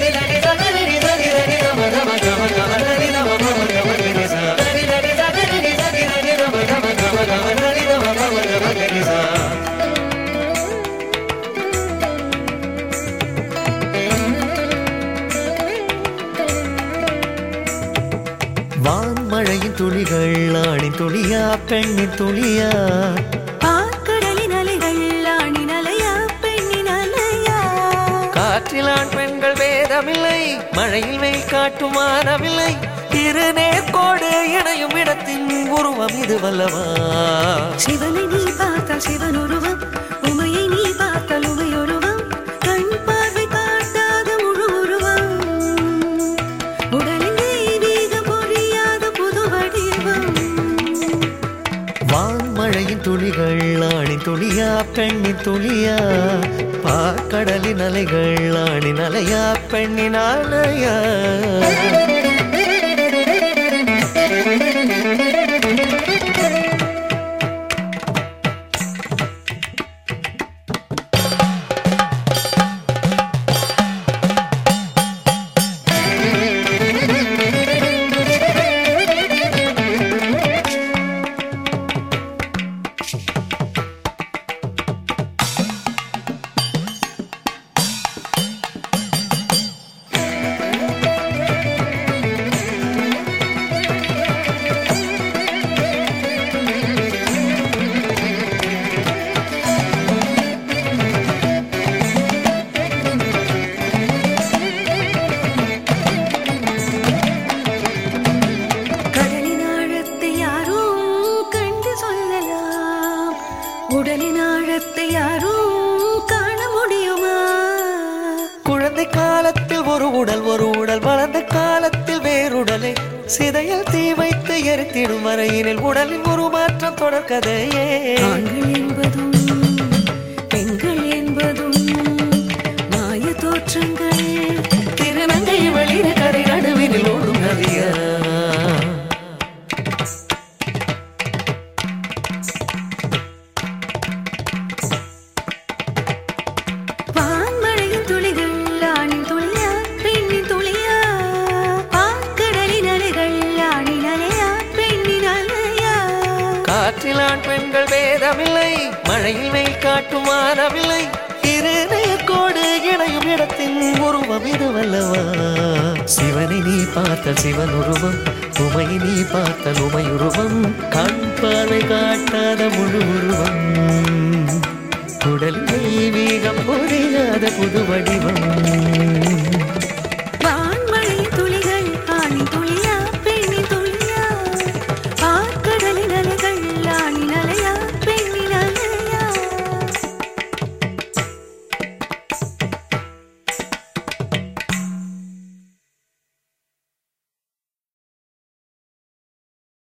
வான்மழையின் துளிகள் ஆணின் துளியா பெண்ணின் துளியா பார்க்கடலின் அலைகள் ஆணின் அலையா பெண்ணின் அலையா காற்றில் ஆண் பெண்கள் வேதமில்லை மழையில் வெயில் காட்டும் மாறவில்லை இரு நேர்கோடு இணையும் இடத்தின் உருவம் இது வல்லவா சிவனை நீ பார்த்தால் சிவன் உருவம் உமையை நீ பார்த்தால் உமை உருவம் கண் பார்வை காட்டாத முழு உருவம் உடலின் தெய்வீகம் பொழியாத புது வடிவம் வான்மழையின் துளிகள் ஆணின் துளியா பெண்ணின் துளியா பார்க்கடலின் அலைகள் ஆணின் அலையா பெண்ணின் அலையா கடலின் ஆழத்தை யாரும் கண்டு சொல்லலாம் உடலின் ஆழத்தை யாரும் காண முடியுமா குழந்தை காலத்தில் ஒரு உடல் ஒரு உடல் வளர்ந்த காலத்தில் வேறுடலை சிதையில் தீ வைத்து எரித்திடும் வரையினில் உடலின் ஒரு மாற்றம் தொடர்கதையே ஆண்கள் என்பதும் பெண்கள் என்பதும் மாய தோற்றங்கள் திருநங்கை வெளியில கரை நடுவினில் ஓடும் நதியா வான்மழையின் துளிகள் ஆணின் துளியா பெண்ணின் துளியா பாக்கடலின் அலைகள் ஆணின் அலையா பெண்ணின் அலையா காற்றில் ஆண் பெண்கள் வேதமில்லை மழையில் வெயில் காட்டும் மாறவில்லை இரு நேர்கோடு இணையும் இடத்தின் உருவம் இது வல்லவா சிவனை நீ பார்த்த சிவன் உருவம் உமை நீ பார்த்த உமை உருவம் கண் பார்வை காட்டாத முழு உருவம் உடல் தெய்வீகம் புரியாத புது வடிவம்